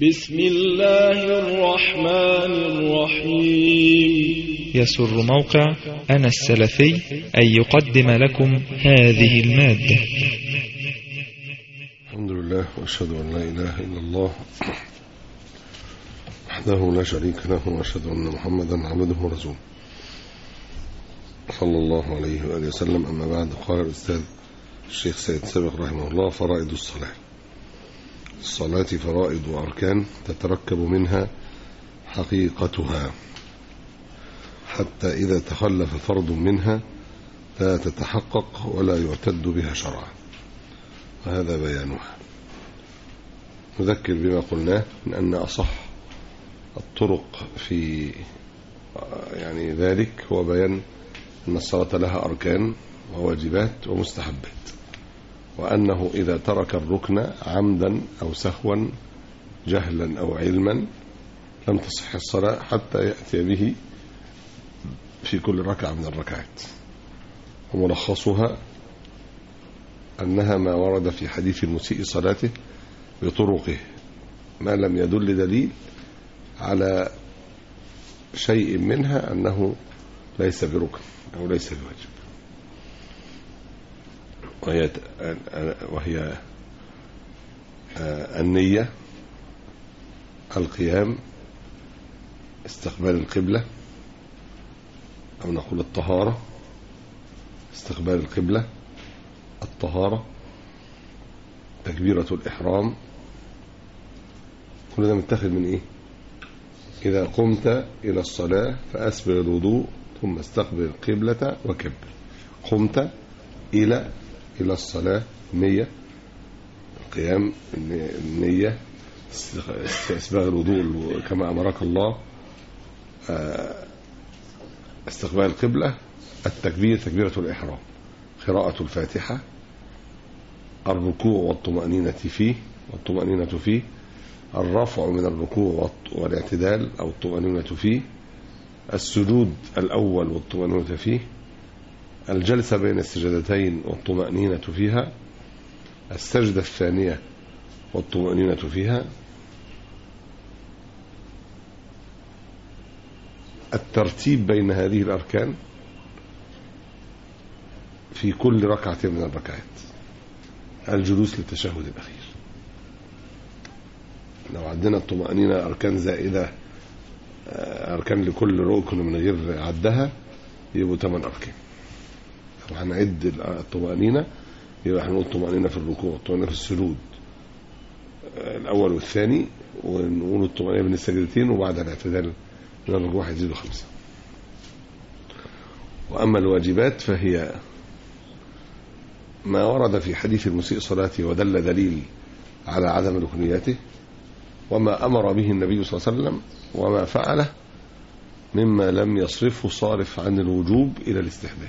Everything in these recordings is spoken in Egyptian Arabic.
بسم الله الرحمن الرحيم يسر موقع أنا السلفي أن يقدم لكم هذه المادة الحمد لله وأشهد أن لا إله إلا الله وحده لا شريك له وأشهد أن محمدا عبده ورسوله صلى الله عليه وآله وسلم أما بعد قال الأستاذ الشيخ سيد سابق رحمه الله فرائض الصلاة الصلاة فرائض وأركان تتركب منها حقيقتها حتى إذا تخلف فرض منها لا تتحقق ولا يعتد بها شرعا وهذا بيانها نذكر بما قلناه من أن أصح الطرق في يعني ذلك هو بيان أن الصلاة لها أركان وواجبات ومستحبات وأنه إذا ترك الركن عمدا أو سهوا جهلا أو علما لم تصح الصلاة حتى يأتي به في كل ركعة من الركعات وملخصها أنها ما ورد في حديث المسيء صلاته بطرقه ما لم يدل دليل على شيء منها أنه ليس بركن أو ليس بواجب وهي وهي النية القيام استقبال القبلة أو نقول الطهارة استقبال القبلة الطهارة تكبيرة الإحرام كل ده متاخد من إيه إذا قمت إلى الصلاة فأسبغ الوضوء ثم استقبل القبلة وكبر قمت إلى إلى الصلاة نية القيام النية استسباغ الوضوء كما أمرك الله استقبال القبلة التكبير تكبيرة الإحرام قراءة الفاتحة الركوع والطمأنينة فيه والطمأنينة فيه الرفع من الركوع والاعتدال أو الطمأنينة فيه السجود الأول والطمأنينة فيه الجلسة بين السجدتين والطمأنينة فيها السجدة الثانية والطمأنينة فيها الترتيب بين هذه الأركان في كل ركعة من الركعات الجلوس للتشهد الأخير لو عندنا الطمأنينة أركان زائدة أركان لكل ركن من غير عدها يبقوا ثمان أركان لو هنعد الطمأنينة يبقى هنقول الطمأنينة في الركوع والطمأنينة في السجود الأول والثاني ونقول الطمأنينة بين السجدتين وبعد الاعتدال من الركوع هيزيدوا خمسة وأما الواجبات فهي ما ورد في حديث المسيء صلاته ودل دليل على عدم ركنيته وما أمر به النبي صلى الله عليه وسلم وما فعله مما لم يصرفه صارف عن الوجوب إلى الاستحباب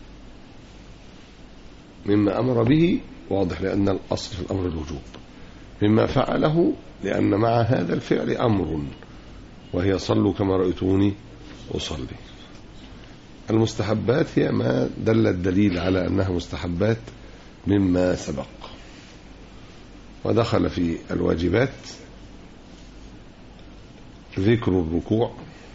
مما أمر به واضح لأن الأصل في الأمر الوجوب مما فعله لأن مع هذا الفعل أمر وهي صلوا كما رأيتوني أصلي المستحبات هي ما دل الدليل على أنها مستحبات مما سبق ودخل في الواجبات ذكر الركوع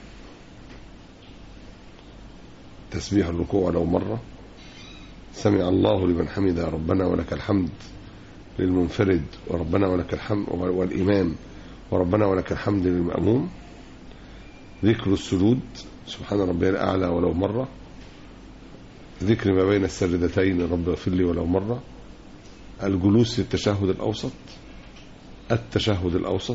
تسبيح الركوع ولو مرة سمع الله لمن حمد ربنا ولك الحمد للمنفرد وربنا ولك الحمد والإمام وربنا ولك الحمد للمأموم ذكر السجود سبحان ربي الأعلى ولو مرة ذكر ما بين السجدتين رب اغفر لي ولو مرة الجلوس للتشهد الأوسط التشهد الأوسط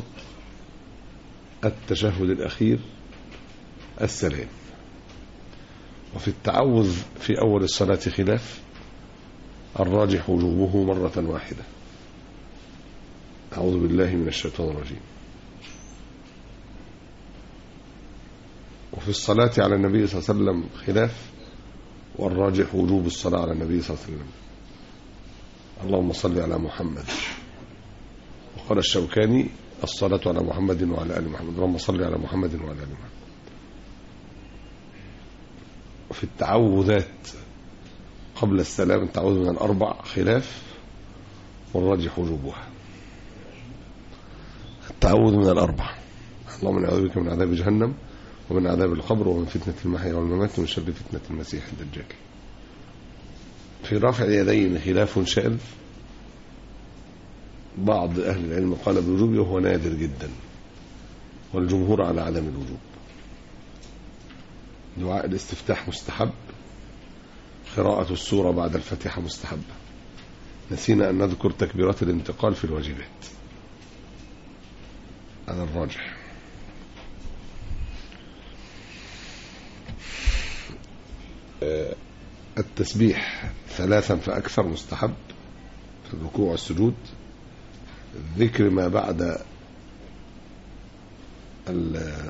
التشهد الأخير السلام وفي التعوذ في أول الصلاة خلاف الراجح وجوبه مرة واحدة أعوذ بالله من الشيطان الرجيم وفي الصلاة على النبي صلى الله عليه وسلم خلاف والراجح وجوب الصلاة على النبي صلى الله عليه وسلم اللهم صل على محمد وقال الشوكاني الصلاة على محمد وعلى آل محمد اللهم صل على محمد وعلى آل محمد وفي التعوذات قبل السلام التعوذ من الأربع خلاف والراجح وجوبها التعوذ من الأربع اللهم نعوذ بك من عذاب جهنم ومن عذاب القبر ومن فتنة المحيا والممات ومن شر فتنة المسيح الدجال في رفع اليدين خلاف شائل بعض أهل العلم قال بوجوبه وهو نادر جدا والجمهور على عدم الوجوب دعاء الاستفتاح مستحب قراءة السورة بعد الفاتحة مستحبة نسينا أن نذكر تكبيرات الانتقال في الواجبات هذا الراجح آه، التسبيح ثلاثا فأكثر مستحب في الركوع والسجود ذكر ما بعد ال-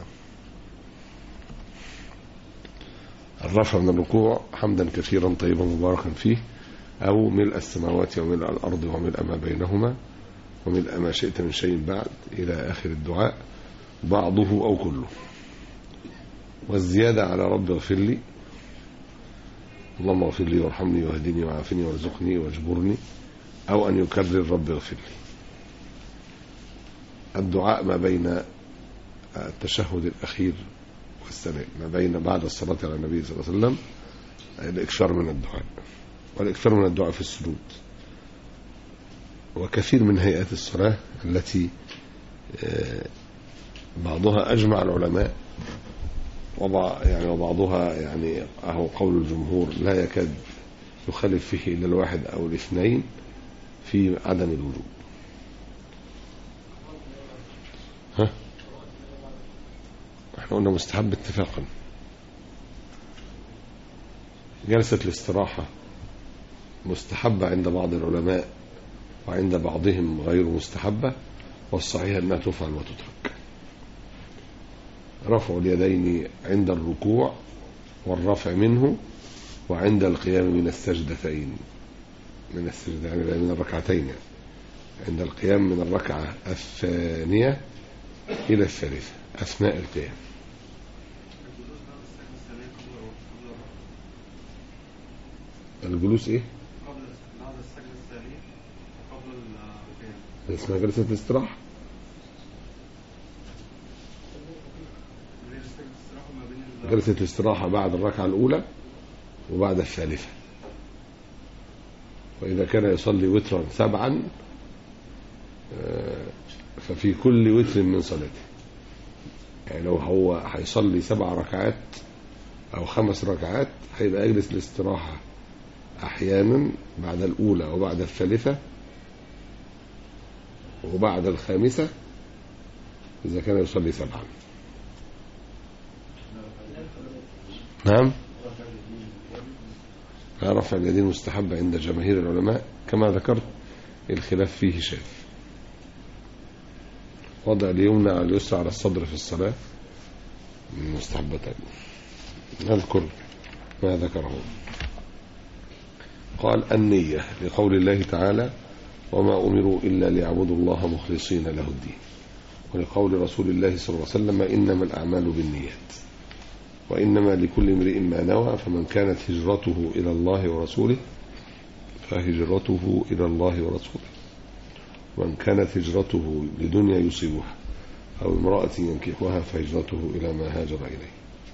الرفع من الركوع حمدا كثيرا طيبا مباركا فيه أو ملء السماوات وملء الأرض وملء ما بينهما وملء ما شئت من شيء بعد إلى آخر الدعاء بعضه أو كله والزيادة على رب اغفر لي اللهم اغفر لي وارحمني واهدني وعافني وارزقني واجبرني أو أن يكرر رب اغفر لي الدعاء ما بين التشهد الأخير والسلام ما بين بعد الصلاة على النبي صلى الله عليه وسلم الإكثار من الدعاء والإكثار من الدعاء في السجود وكثير من هيئات الصلاة التي آه، بعضها أجمع العلماء وبع يعني وبعضها يعني أهو قول الجمهور لا يكاد يخالف فيه إلا الواحد أو الاثنين في عدم الوجوب ها احنا قلنا مستحب اتفاقا جلسة الاستراحة مستحبة عند بعض العلماء وعند بعضهم غير مستحبة والصحيح أنها تفعل وتترك رفع اليدين عند الركوع والرفع منه وعند القيام من السجدتين من السجدة يعني من الركعتين يعني. عند القيام من الركعة الثانية إلى الثالثة أثناء القيام الجلوس إيه؟ قبل بعد السجدة الثانية وقبل القيام اسمها جلسة الاستراحة اللي هي سجدة الاستراحة ما بين ال- جلسة الاستراحة بعد الركعة الأولى وبعد الثالثة وإذا كان يصلي وترا سبعا آه، ففي كل وتر من صلاته يعني لو هو هيصلي سبع ركعات أو خمس ركعات هيبقى يجلس الاستراحة أحيانا بعد الأولى وبعد الثالثة وبعد الخامسة إذا كان يصلي سبعا نعم رفع اليدين مستحب عند جماهير العلماء كما ذكرت الخلاف فيه شاذ وضع اليمنى على اليسرى على الصدر في الصلاة من مستحبتين نذكر ما ذكره قال النية لقول الله تعالى وما أمروا إلا ليعبدوا الله مخلصين له الدين ولقول رسول الله صلى الله عليه وسلم إنما الأعمال بالنيات وإنما لكل امرئ ما نوى فمن كانت هجرته إلى الله ورسوله فهجرته إلى الله ورسوله ومن كانت هجرته لدنيا يصيبها أو امرأة ينكحها فهجرته إلى ما هاجر إليه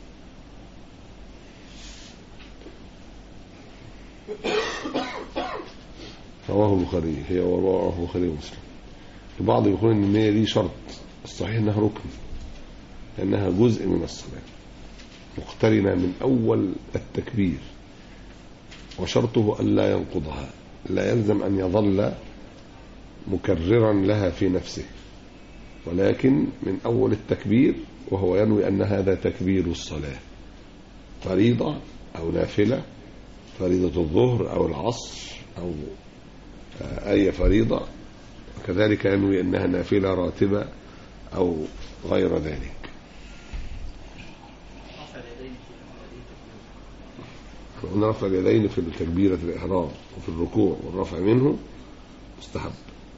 رواه البخاري هي ورواه البخاري ومسلم البعض يقول ان النية دي شرط الصحيح انها ركن لانها جزء من الصلاه مقترنة من أول التكبير وشرطه ألا ينقضها لا يلزم أن يظل مكررا لها في نفسه ولكن من أول التكبير وهو ينوي أن هذا تكبير الصلاة فريضة أو نافلة فريضة الظهر أو العصر أو آه، أي فريضة وكذلك ينوي أنها نافلة راتبة أو غير ذلك قلنا رفع اليدين في تكبيرة الإحرام وفي الركوع والرفع منه مستحب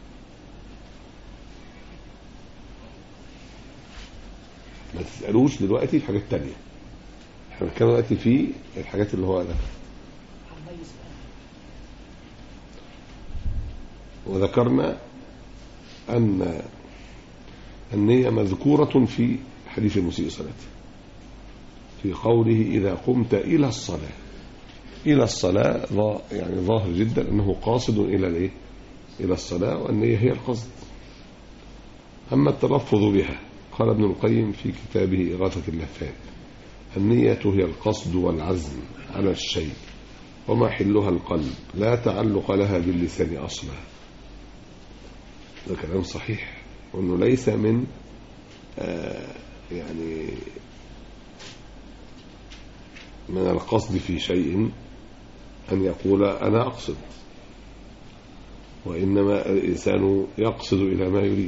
ما تسألوش دلوقتي في حاجات تانية احنا بنتكلم دلوقتي في الحاجات اللي هو ذكر وذكرنا أن النية مذكورة في حديث المسيء صلاته في قوله إذا قمت إلى الصلاة إلى الصلاة ظا- يعني ظاهر جدا أنه قاصد إلى الإيه؟ إلى الصلاة والنية هي القصد أما التلفظ بها قال ابن القيم في كتابه إغاثة اللفات النية هي القصد والعزم على الشيء وما حلها القلب لا تعلق لها باللسان أصلا ده كلام صحيح وأنه ليس من آه يعني من القصد في شيء أن يقول أنا أقصد وإنما الإنسان يقصد إلى ما يريد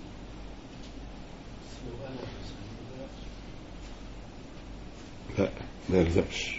لا ما يلزمش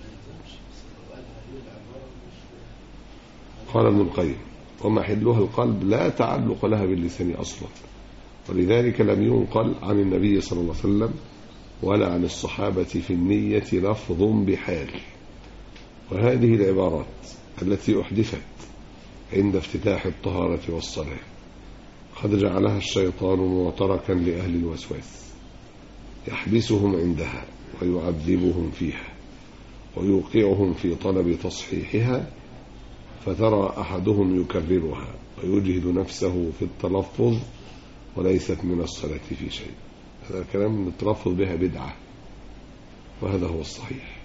قال ابن القيم ومحلها القلب لا تعلق لها باللسان أصلا ولذلك لم ينقل عن النبي صلى الله عليه وسلم ولا عن الصحابة في النية لفظ بحال وهذه العبارات التي أحدثت عند افتتاح الطهارة والصلاة قد جعلها الشيطان معتركا لأهل الوسواس يحبسهم عندها ويعذبهم فيها ويوقعهم في طلب تصحيحها فترى أحدهم يكررها ويجهد نفسه في التلفظ وليست من الصلاة في شيء هذا الكلام التلفظ بها بدعة وهذا هو الصحيح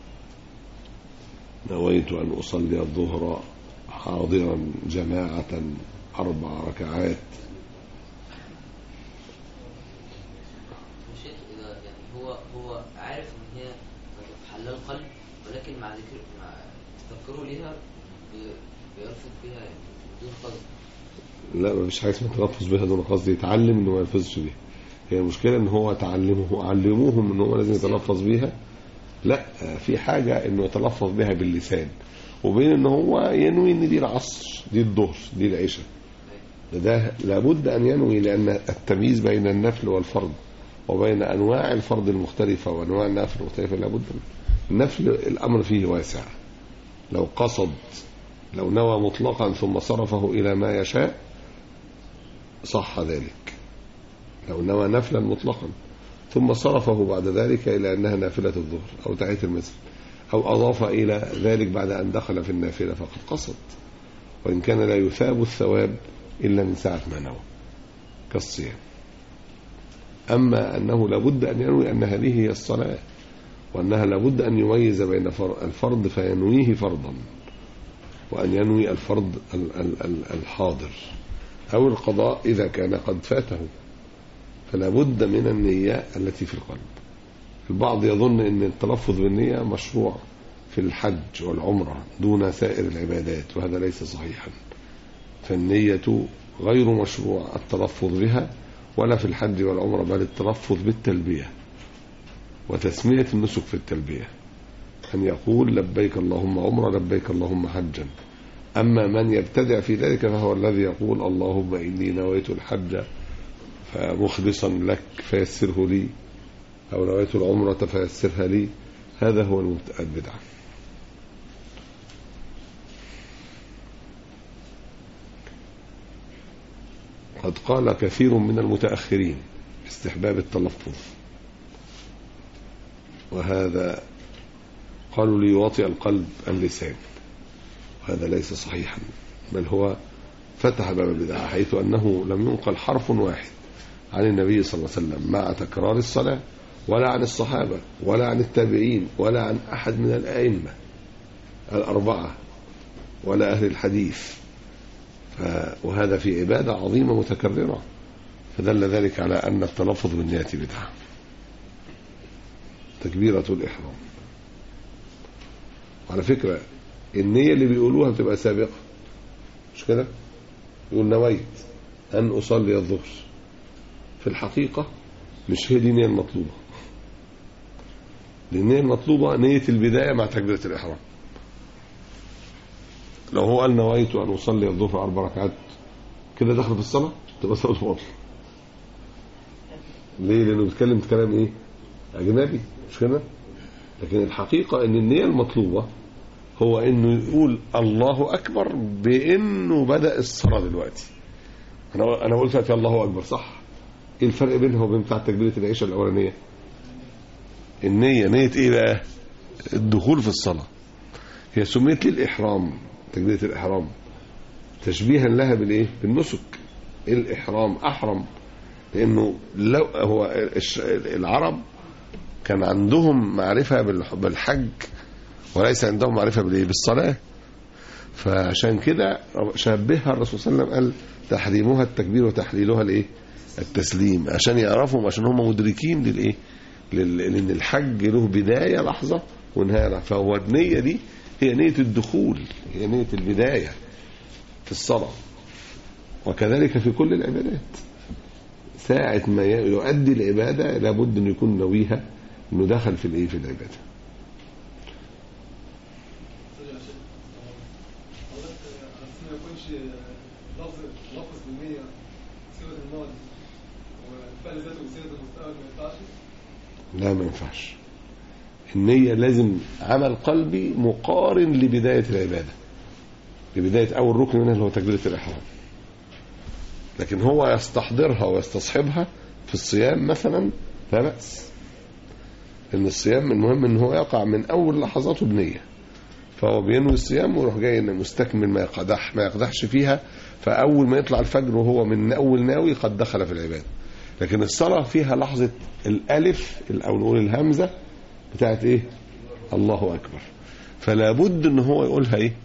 نويت أن أصلي الظهر حاضرا جماعة أربع ركعات شيخ إذا يعني هو هو عارف إن هي حل القلب ولكن مع ذكر مع تفكره ليها بي- بيرفض بها يعني بدون قصد لا ما فيش حاجة اسمها تلفظ بها دون قصد يتعلم انه ما يلفظش بيها هي المشكلة ان هو تعلمه علموهم ان هو لازم يتلفظ بيها لا في حاجة انه يتلفظ بها باللسان وبين ان هو ينوي ان دي العصر دي الظهر دي العشاء ده لابد ان ينوي لان التمييز بين النفل والفرض وبين انواع الفرض المختلفة وانواع النفل المختلفة لابد منه. النفل الامر فيه واسع لو قصد لو نوى مطلقا ثم صرفه الى ما يشاء صح ذلك لو نوى نفلا مطلقا ثم صرفه بعد ذلك إلى أنها نافلة الظهر أو تحية المسجد أو أضاف إلى ذلك بعد أن دخل في النافلة فقد قصد وإن كان لا يثاب الثواب إلا من ساعة ما نوى كالصيام أما أنه لابد أن ينوي أن هذه هي الصلاة وأنها لابد أن يميز بين فر- الفرض فينويه فرضا وأن ينوي الفرض ال- ال- ال- الحاضر أو القضاء إذا كان قد فاته فلا بد من النية التي في القلب البعض يظن أن التلفظ بالنية مشروع في الحج والعمرة دون سائر العبادات وهذا ليس صحيحا فالنية غير مشروع التلفظ بها ولا في الحج والعمرة بل التلفظ بالتلبية وتسمية النسك في التلبية أن يقول لبيك اللهم عمرة لبيك اللهم حجا أما من يبتدع في ذلك فهو الذي يقول اللهم إني نويت الحج فمخلصا لك فيسره لي أو نويت العمرة فيسرها لي هذا هو المبت- البدعة قد قال كثير من المتأخرين استحباب التلفظ وهذا قالوا ليواطئ القلب اللسان وهذا ليس صحيحا بل هو فتح باب البدعة حيث أنه لم ينقل حرف واحد عن النبي صلى الله عليه وسلم مع تكرار الصلاة ولا عن الصحابة ولا عن التابعين ولا عن أحد من الأئمة الأربعة ولا أهل الحديث ف... وهذا في عبادة عظيمة متكررة فدل ذلك على أن التلفظ بالنية بدعة تكبيرة الإحرام على فكرة النية اللي بيقولوها بتبقى سابقة مش كده يقول نويت أن أصلي الظهر في الحقيقة مش هي دي النية المطلوبة النية المطلوبة نية البداية مع تكبيرة الإحرام لو هو قال نويت أن أصلي الظهر أربع ركعات كده دخل في الصلاة تبقى صلاة باطلة ليه؟ لأنه بيتكلم كلام إيه؟ أجنبي مش كده؟ لكن الحقيقة إن النية المطلوبة هو إنه يقول الله أكبر بإنه بدأ الصلاة دلوقتي أنا أنا قلت دلوقتي الله أكبر صح؟ ايه الفرق بينها وبين بتاع تكبيره العشاء الاولانيه النيه نيه ايه بقى الدخول في الصلاه هي سميت للاحرام تكبيره الاحرام تشبيها لها بالايه بالنسك الاحرام احرم لانه لو هو الش- العرب كان عندهم معرفه بالح- بالحج وليس عندهم معرفه بالايه بالصلاه فعشان كده شبهها الرسول صلى الله عليه وسلم قال تحريمها التكبير وتحليلها الايه التسليم عشان يعرفوا عشان هم مدركين للايه لل- لان الحج له بدايه لحظه ونهايه لحظة. فهو النيه دي هي نيه الدخول هي نيه البدايه في الصلاه وكذلك في كل العبادات ساعة ما ي- يؤدي العبادة لابد أن يكون نويها أنه دخل في الإيه في العبادة ما يكونش لفظ لفظ بالنية صيغة الماضي والفعل ذاته بصيغة المستقبل ما ينفعش لا ما ينفعش النية لازم عمل قلبي مقارن لبداية العبادة لبداية أول ركن منها اللي هو تكبيرة الإحرام لكن هو يستحضرها ويستصحبها في الصيام مثلا لا بأس إن الصيام المهم إن هو يقع من أول لحظاته بنية فهو بينوي الصيام ويروح جاي إنه مستكمل ما يقدح ما يقدحش فيها فأول ما يطلع الفجر وهو من أول ناوي قد دخل في العبادة لكن الصلاة فيها لحظة الألف أو نقول الهمزة بتاعت إيه الله أكبر فلا بد إن هو يقولها إيه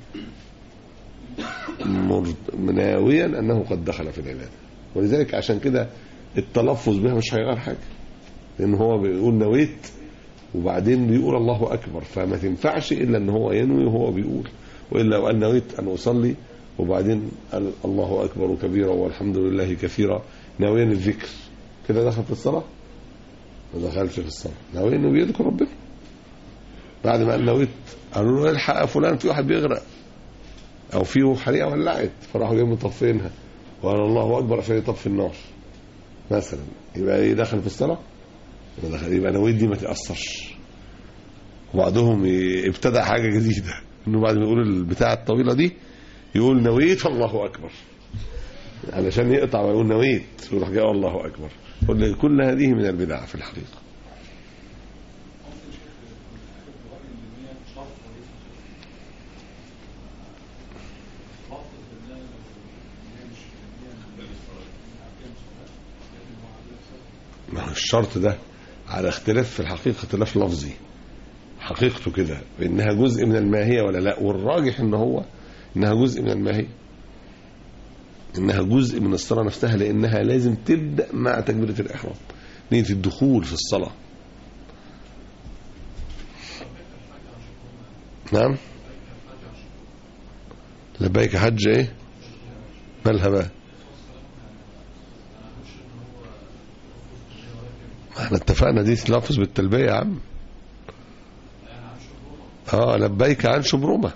مر- ناويا أنه قد دخل في العبادة ولذلك عشان كده التلفظ بها مش هيغير حاجة لأن هو بيقول نويت وبعدين بيقول الله أكبر فما تنفعش إلا أن هو ينوي وهو بيقول وإلا لو قال نويت أن أصلي وبعدين قال الله أكبر كبيرا والحمد لله كثيرا ناويا الذكر كده دخل في الصلاة ما دخلش في الصلاة ناوي انه بيذكر ربنا بعد ما قال نويت قالوا له الحق يا فلان في واحد بيغرق او في حريقه ولعت فراحوا جايين مطفينها وقال الله اكبر عشان يطفي النار مثلا يبقى ايه دخل في الصلاه يبقى دخل يبقى نويت دي ما تاثرش وبعضهم ي- ابتدع حاجه جديده انه بعد ما يقول البتاعه الطويله دي يقول نويت الله اكبر علشان يقطع ويقول نويت ويروح جاي الله اكبر كل كل هذه من البدع في الحقيقه ما هو الشرط ده على اختلاف في الحقيقه اختلاف لفظي حقيقته كده بانها جزء من الماهيه ولا لا والراجح ان هو انها جزء من الماهيه انها جزء من الصلاه نفسها لانها لازم تبدا مع تكبيره الاحرام نيه الدخول في الصلاه نعم لبيك حج ايه مالها بقى ما احنا اتفقنا دي تلفظ بالتلبيه يا عم اه لبيك عن شبرمه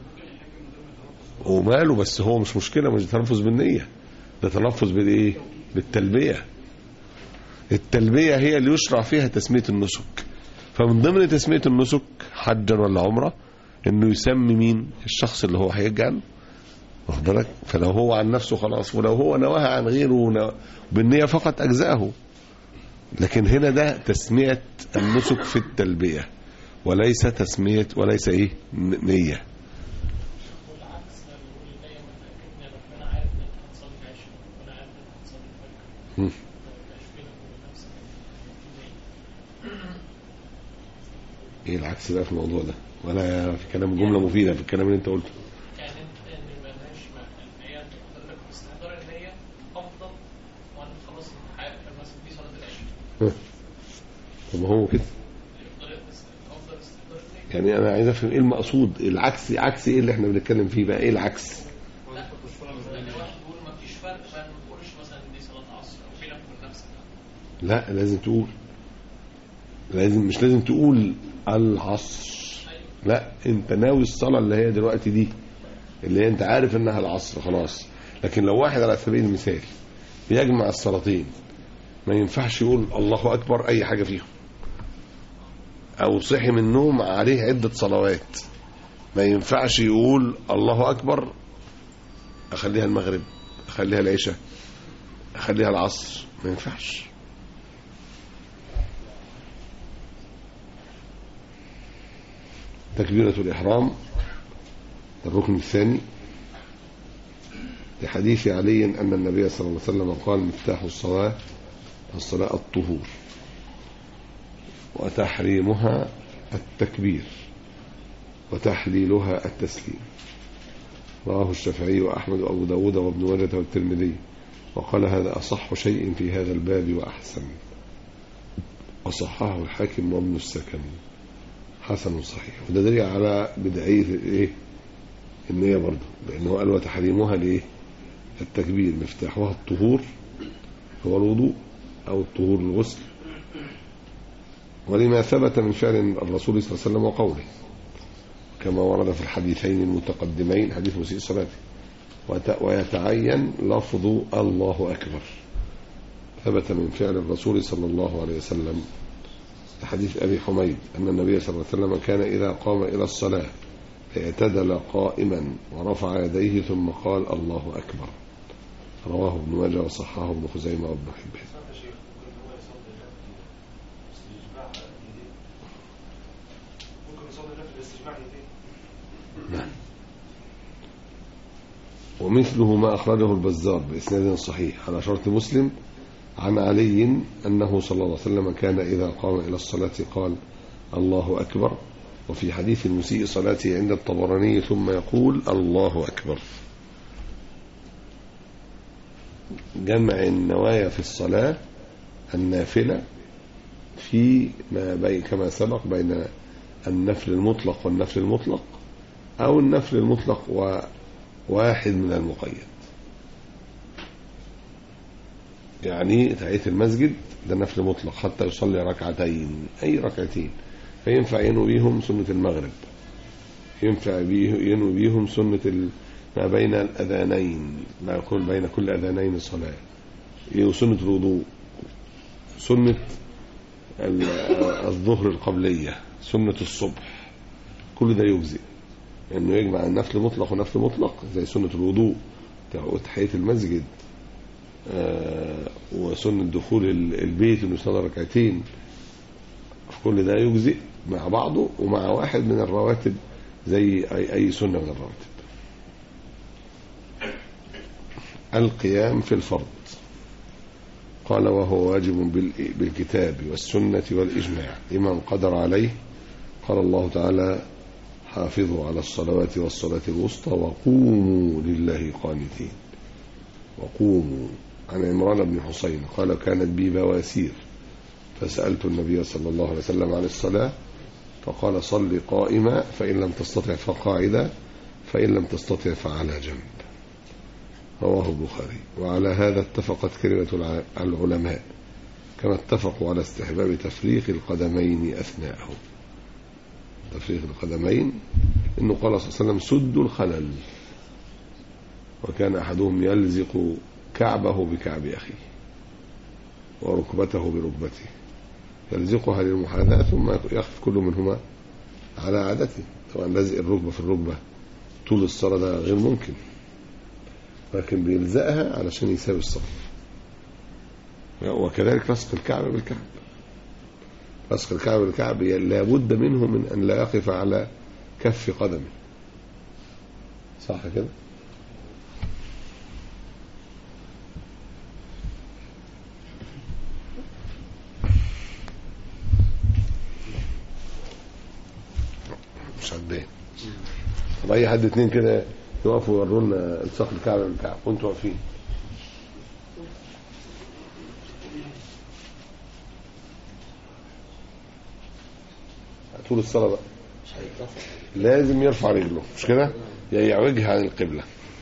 وماله بس هو مش مشكله مش تلفظ بالنيه ده تلفظ بالايه بالتلبيه التلبيه هي اللي يشرع فيها تسميه النسك فمن ضمن تسميه النسك حجا ولا عمره انه يسمي مين الشخص اللي هو هيجي عنه واخد بالك فلو هو عن نفسه خلاص ولو هو نواها عن غيره ونو... بالنيه فقط اجزاه لكن هنا ده تسميه النسك في التلبيه وليس تسميه وليس ايه ن- نيه والعكس ما بيقول النية متأكد ان ربنا عارف ان انت هتصلي العشاء ربنا عارف ان انت هتصلي الفجر مم. ما يبقاش بينك وبين نفسك النية. ايه العكس بقى في الموضوع ده ولا في كلام جمله مفيده في الكلام اللي انت قلته يعني انت ان ملهاش مع النية انت حضرتك استحضار النية افضل وان خلاص الحياة مثلا دي صلاة العشاء طب ما هو كده يفضل افضل استحضار النية يعني انا عايز افهم ايه المقصود العكس عكس ايه اللي احنا بنتكلم فيه بقى ايه العكس لا يعني واحد بيقول ما فيش فرق فما تقولش مثلا دي صلاة عصر او بينك وبين نفسك لا لازم تقول لازم مش لازم تقول العصر لا انت ناوي الصلاه اللي هي دلوقتي دي اللي هي انت عارف انها العصر خلاص لكن لو واحد على سبيل المثال بيجمع الصلاتين ما ينفعش يقول الله اكبر اي حاجه فيهم او صحي من النوم عليه عده صلوات ما ينفعش يقول الله اكبر اخليها المغرب اخليها العشاء اخليها العصر ما ينفعش تكبيرة الإحرام الركن الثاني لحديث علي أن النبي صلى الله عليه وسلم قال مفتاح الصلاة الصلاة الطهور وتحريمها التكبير وتحليلها التسليم رواه الشافعي وأحمد وأبو داود وابن ماجه والترمذي وقال هذا أصح شيء في هذا الباب وأحسن وصححه الحاكم وابن السكن حسن صحيح وده دليل على بدعية الايه النية برضه لأنه قال وتحريمها لإيه التكبير مفتاحها الطهور هو الوضوء أو الطهور الغسل ولما ثبت من فعل الرسول صلى الله عليه وسلم وقوله كما ورد في الحديثين المتقدمين حديث مسيء صلاته وت- ويتعين لفظ الله أكبر ثبت من فعل الرسول صلى الله عليه وسلم حديث أبي حميد أن النبي صلى الله عليه وسلم كان إذا قام إلى الصلاة اعتدل قائما ورفع يديه ثم قال الله أكبر رواه ابن ماجه وصححه ابن خزيمة وابن حبان ممكن يصلي نفل الاستجماع يديه نعم ومثله ما أخرجه البزار بإسناد صحيح على شرط مسلم عن علي أنه صلى الله عليه وسلم كان إذا قام إلى الصلاة قال الله أكبر وفي حديث المسيء صلاته عند الطبراني ثم يقول الله أكبر جمع النوايا في الصلاة النافلة في ما بين كما سبق بين النفل المطلق والنفل المطلق أو النفل المطلق وواحد من المقيد يعني تحية المسجد ده نفل مطلق حتى يصلي ركعتين أي ركعتين فينفع ينوي بيهم سنة المغرب ينفع بيه ينوي بيهم سنة ال- ما بين الأذانين ما يكون بين كل أذانين صلاة وسنة الوضوء سنة ال- الظهر القبلية سنة الصبح كل ده يجزئ انه يجمع النفل مطلق ونفل مطلق زي سنة الوضوء وتحية المسجد آه، وسنة دخول ال- البيت انه يصلي ركعتين كل ده يجزئ مع بعضه ومع واحد من الرواتب زي اي اي سنة من الرواتب القيام في الفرض قال وهو واجب بال- بالكتاب والسنة والإجماع لمن قدر عليه قال الله تعالى حافظوا على الصلوات والصلاة الوسطى وقوموا لله قانتين وقوموا عن عمران بن حسين قال كانت بي بواسير فسألت النبي صلى الله عليه وسلم عن الصلاة فقال صل قائما فإن لم تستطع فقاعدا فإن لم تستطع فعلى جنب رواه البخاري وعلى هذا اتفقت كلمة الع- العلماء كما اتفقوا على استحباب تفريق القدمين أثناءه تفريق القدمين انه قال صلى الله عليه وسلم سدوا الخلل وكان احدهم يلزق كعبه بكعب اخيه وركبته بركبته يلزقها للمحاذاة ثم يخف كل منهما على عادته طبعا لزق الركبة في الركبة طول الصلاة ده غير ممكن لكن بيلزقها علشان يساوي الصف وكذلك لصق الكعب بالكعب لصق الكعب بالكعب لابد منه من أن لا يقف على كف قدمه صح كده مش عدين طب اي حد اتنين كده يقفوا يورونا الصق الكعب بالكعب وانتوا واقفين طول الصلاه بقى لازم يرفع رجله مش كده يا يعوجها عن القبلة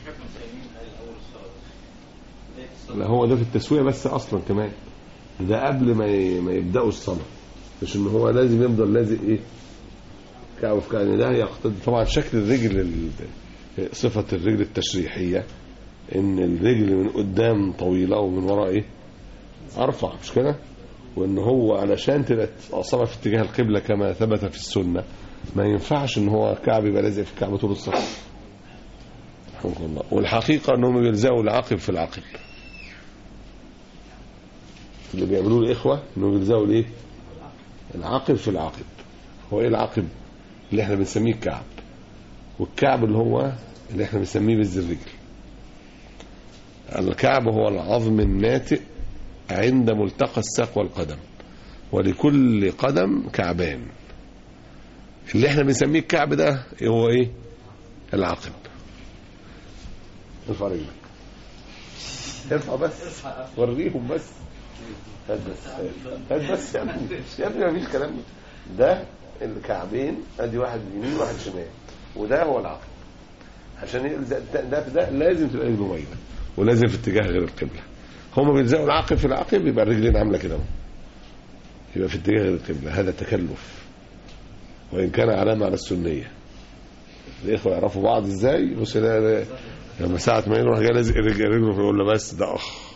لا هو ده في التسوية بس أصلا كمان ده قبل ما ي- ما يبدأوا الصلاة مش إن هو لازم يفضل لازق إيه كعب في كعب ده يقتضي طبعا شكل الرجل ال- صفة الرجل التشريحية إن الرجل من قدام طويلة ومن وراء إيه أرفع مش كده وإن هو علشان تبقى أصابة في اتجاه القبلة كما ثبت في السنة ما ينفعش ان هو كعب يبقى لازق في كعب طول الصف رحمك الله والحقيقه انهم بيلزقوا العقب في العقب اللي بيعملوه الاخوه انهم بيلزقوا الايه العقب في العقب هو ايه العقب اللي احنا بنسميه الكعب والكعب اللي هو اللي احنا بنسميه بز الرجل الكعب هو العظم الناتئ عند ملتقى الساق والقدم ولكل قدم كعبان اللي احنا بنسميه الكعب ده هو ايه العقب ارفع رجلك ارفع بس وريهم بس هات بس هات بس يا ابني يا ابني مفيش كلام ده الكعبين ادي واحد يمين واحد شمال وده هو العقل عشان يلزق ده ده, في ده لازم تبقى رجله مايله ولازم في اتجاه غير القبله هما بيلزقوا العقل في العقب يبقى الرجلين عامله كده اهو يبقى في اتجاه غير القبله هذا تكلف وان كان علامه على السنيه الاخوه يعرفوا بعض ازاي بص لا- لما ساعه ما يروح جاي لازق رجل- رجله فيقول له بس ده اخ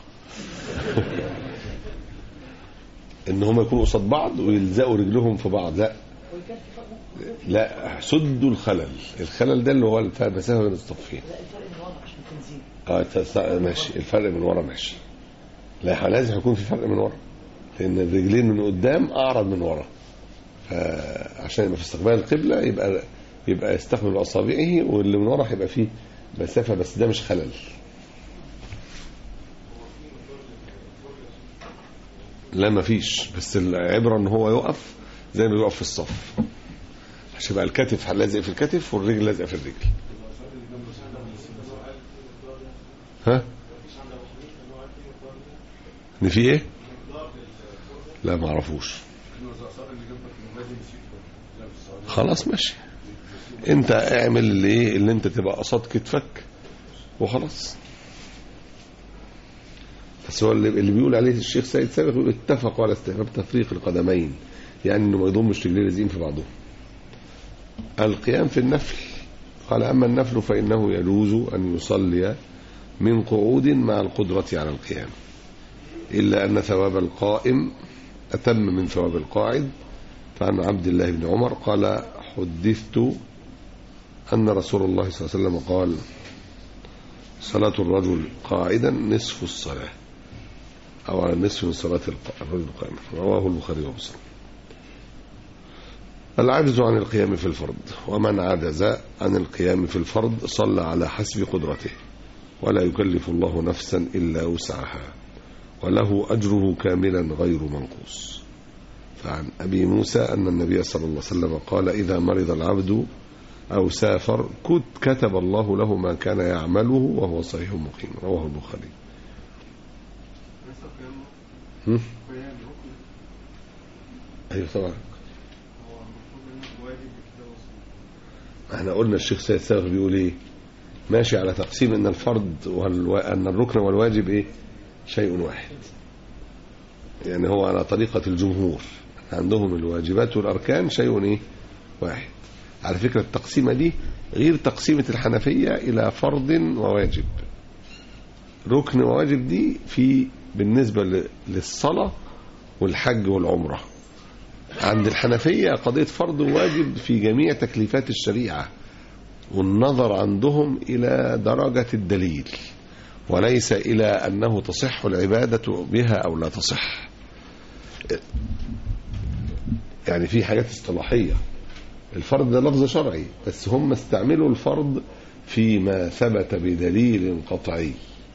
ان هم يكونوا قصاد بعض ويلزقوا رجلهم في بعض لا لا سدوا الخلل الخلل ده اللي هو الف- المسافه بين الصفين اه تس- ماشي الفرق من ورا ماشي لا لازم يكون في فرق من ورا لان الرجلين من قدام اعرض من ورا فعشان يبقى في استقبال القبله يبقى يبقى يستقبل باصابعه واللي من ورا هيبقى فيه مسافه بس ده مش خلل لا ما فيش بس العبره ان هو يقف زي ما يقف في الصف عشان يبقى الكتف لازق في الكتف والرجل لازقه في الرجل ها ان في ايه لا ما اعرفوش خلاص ماشي انت اعمل اللي ايه اللي انت تبقى قصاد كتفك وخلاص بس هو اللي, اللي بيقول عليه الشيخ سيد سابق بيقول اتفقوا على استحباب تفريق القدمين يعني انه ما يضمش رجلين لازقين في بعضهم القيام في النفل قال اما النفل فانه يجوز ان يصلي من قعود مع القدرة على القيام إلا أن ثواب القائم أتم من ثواب القاعد فعن عبد الله بن عمر قال حدثت أن رسول الله صلى الله عليه وسلم قال صلاة الرجل قاعدا نصف الصلاة أو على النصف من صلاة الق- الرجل قائما رواه البخاري ومسلم العجز عن القيام في الفرض ومن عجز عن القيام في الفرض صلى على حسب قدرته ولا يكلف الله نفسا إلا وسعها وله أجره كاملا غير منقوص فعن أبي موسى أن النبي صلى الله عليه وسلم قال إذا مرض العبد أو سافر كت- كتب الله له ما كان يعمله وهو صحيح مقيم رواه البخاري هم؟ أيوة طبعا احنا قلنا الشيخ سيد سابق بيقول ايه ماشي على تقسيم ان الفرض والو... ان الركن والواجب ايه شيء واحد يعني هو على طريقة الجمهور عندهم الواجبات والاركان شيء ايه واحد على فكرة التقسيمة دي غير تقسيمة الحنفية الى فرض وواجب ركن وواجب دي في بالنسبة ل- للصلاة والحج والعمرة عند الحنفية قضية فرض وواجب في جميع تكليفات الشريعة والنظر عندهم إلى درجة الدليل وليس إلى أنه تصح العبادة بها أو لا تصح يعني في حاجات اصطلاحية الفرض ده لفظ شرعي بس هم استعملوا الفرض فيما ثبت بدليل قطعي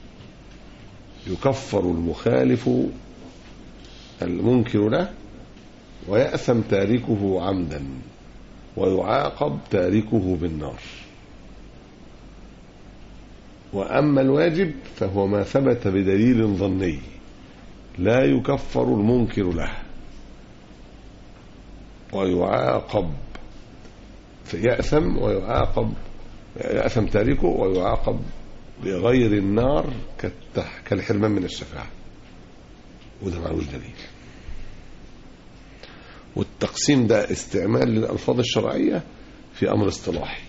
يكفر المخالف المنكر له ويأثم تاركه عمدا ويعاقب تاركه بالنار وأما الواجب فهو ما ثبت بدليل ظني لا يكفر المنكر له ويعاقب يأثم ويعاقب يأثم تاركه ويعاقب بغير النار كالتح كالحرمان من الشفاعة وده معلوش دليل والتقسيم ده استعمال للألفاظ الشرعية في أمر اصطلاحي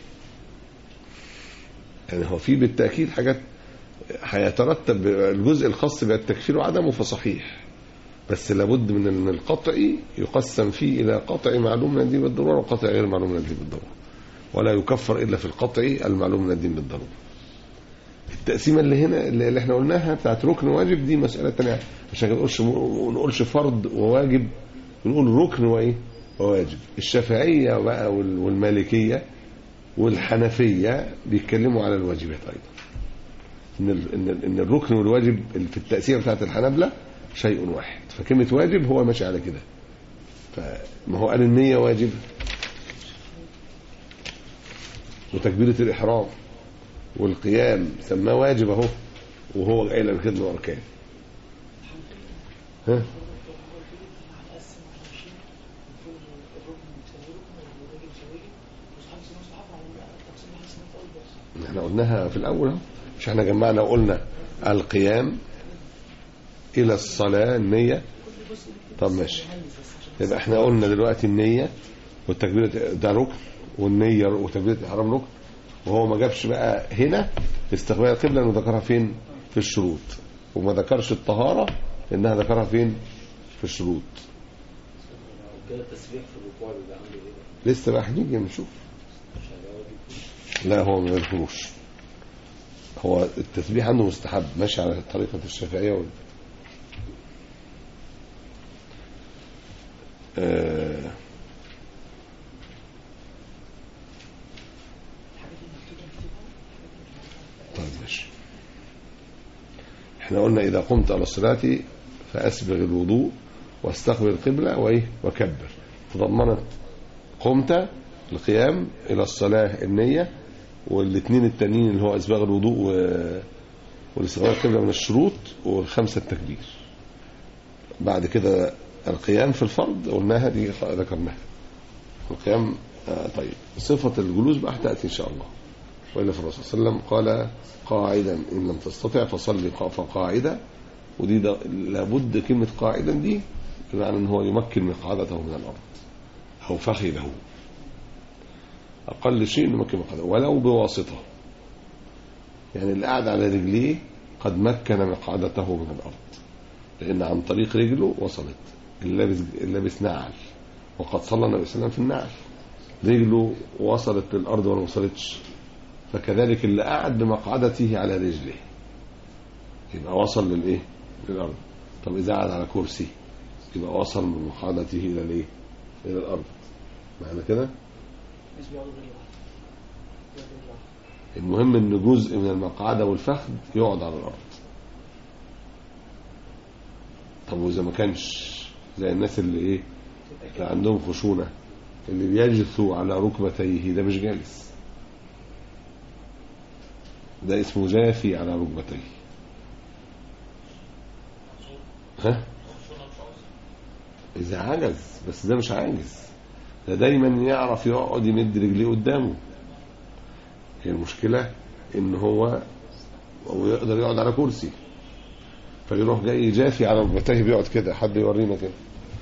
يعني هو في بالتأكيد حاجات هيترتب الجزء الخاص بالتكفير وعدمه فصحيح بس لابد من ان القطع يقسم فيه الى قطع معلوم من الدين بالضروره وقطع غير معلوم من الدين بالضروره ولا يكفر الا في القطع المعلوم من الدين بالضروره التقسيمه اللي هنا اللي احنا قلناها بتاعت ركن واجب دي مساله ثانيه عشان ما نقولش ما نقولش فرض وواجب نقول ركن وايه وواجب الشافعية بقى وال- والمالكية والحنفية بيتكلموا على الواجبات أيضا إن, ال- إن, ال- إن الركن والواجب ال- في التأثير بتاعت الحنابلة شيء واحد فكلمة واجب هو ماشي على كده فما هو قال النية واجب وتكبيرة الإحرام والقيام سماه واجب أهو وهو قايل الخدمة وأركان ها احنا قلناها في الأول اهو مش احنا جمعنا وقلنا القيام إلى الصلاة النية طب ماشي يبقى احنا قلنا دلوقتي النية والتكبيرة ده ركن والنية وتكبيرة الإحرام ركن وهو ما جابش بقى هنا استقبال القبلة انه ذكرها فين في الشروط وما ذكرش الطهارة انها ذكرها فين في الشروط كده التسبيح في الركوع بيبقى عنده ايه؟ لسه بقى هنيجي نشوف مش هيبقى واجب لا هو ما يذكروش هو التسبيح عنده مستحب ماشي على طريقة الشافعية وال... آه... طيب ماشي احنا قلنا إذا قمت على الصلاة فأسبغ الوضوء واستقبل القبلة وإيه وكبر تضمنت قمت القيام إلى الصلاة النية والاثنين التانيين اللي هو اسباغ الوضوء و... والاستقبال القبلة من الشروط والخمسة التكبير بعد كده القيام في الفرض قلناها دي خ- ذكرناها القيام آه طيب صفة الجلوس بقى هتأتي إن شاء الله وإلا في الرسول صلى الله عليه وسلم قال قاعدا إن لم تستطع فصلي قا- فقاعدا ودي ده لابد كلمة قاعدا دي بمعنى إن هو يمكن مقعدته من الأرض أو فخذه أقل شيء نمكن مقعدته ولو بواسطة يعني اللي قاعد على رجليه قد مكن مقعدته من الأرض لأن عن طريق رجله وصلت اللي لابس اللي لابس نعل وقد صلى النبي صلى الله عليه وسلم في النعل رجله وصلت للأرض ولا ما وصلتش فكذلك اللي قاعد بمقعدته على رجله يبقى وصل للإيه للأرض طب إذا قعد على كرسي يبقى وصل من مقعدته إلى الإيه إلى الأرض معنى كده الناس بيقعدوا غير واحد بيقعدوا غير واحد المهم ان جزء من المقعدة والفخذ يقعد على الارض طب واذا ما كانش زي الناس اللي ايه اللي عندهم خشونة اللي بيجثوا على ركبتيه ده مش جالس ده اسمه جاثي على ركبتيه ها اذا عجز بس ده مش عاجز ده دايما يعرف يقعد يمد رجليه قدامه هي المشكلة ان هو هو يقدر يقعد على كرسي فيروح جاي جافي على ركبتيه بيقعد كده حد يورينا كده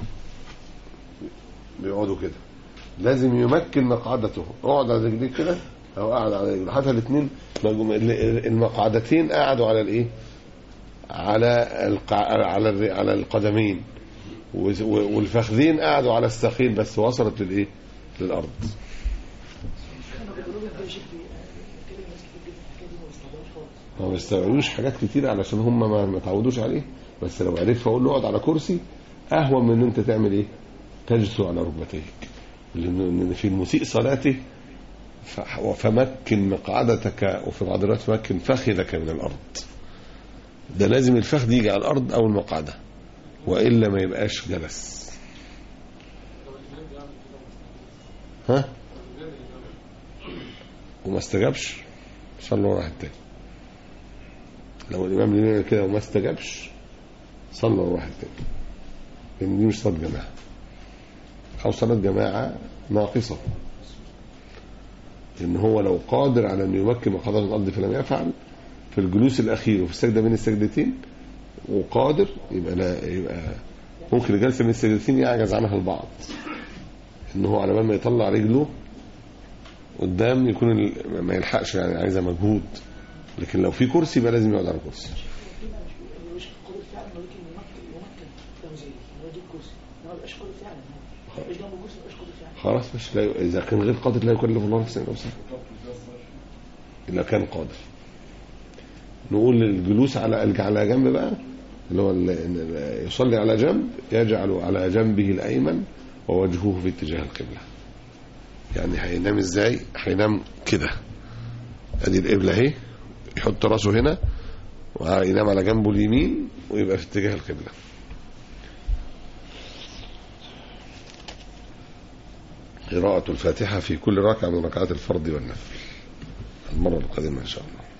بيقعدوا كده لازم يمكن مقعدته اقعد على رجليك كده او قاعد على رجليك حتى الاثنين المقعدتين قعدوا على الايه على القع... على الر- على القدمين و- و- والفخذين قعدوا على الساقين بس وصلت للايه للارض ما بيستوعبوش حاجات كتير علشان هم ما ما تعودوش عليه بس لو عرفت اقول له اقعد على كرسي اهون من ان انت تعمل ايه تجثو على ركبتيك لان إن في المسيء صلاته ف- فمكن مقعدتك وفي بعض الوقت فمكن فخذك من الارض ده لازم الفخذ يجي على الارض او المقعده والا ما يبقاش جلس ها وما استجابش صلوا واحد تاني لو الامام اللي يعمل كده وما استجابش صلوا واحد تاني لان دي مش صلاه جماعه او صلاه جماعه ناقصه لان هو لو قادر على ان يمكن مقعدة الارض فلم يفعل في الجلوس الاخير وفي السجده بين السجدتين وقادر يبقى لا يبقى ممكن الجلسه بين السجدتين يعجز عنها البعض ان هو على بال ما يطلع رجله قدام يكون ال- ما يلحقش يعني عايزه مجهود لكن لو في كرسي يبقى لازم يقعد على كرسي مش قادر فعلا ولكن يمكن يمكن ده زي هو يجيب كرسي ما بقاش قادر فعلا ما بقاش جنبه كرسي ما بقاش قادر فعلا خلاص مش لا اذا كان غير قادر لا يكلف الله نفسا الا وسعها اذا كان قادر نقول الجلوس على على جنب بقى اللي هو ال- ال- يصلي على جنب يجعل على جنبه الايمن ووجهه في اتجاه القبلة يعني هينام ازاي هينام كده ادي القبلة اهي يحط راسه هنا وينام على جنبه اليمين ويبقى في اتجاه القبلة قراءة الفاتحة في كل ركعة من ركعات الفرض والنفل المرة القادمة إن شاء الله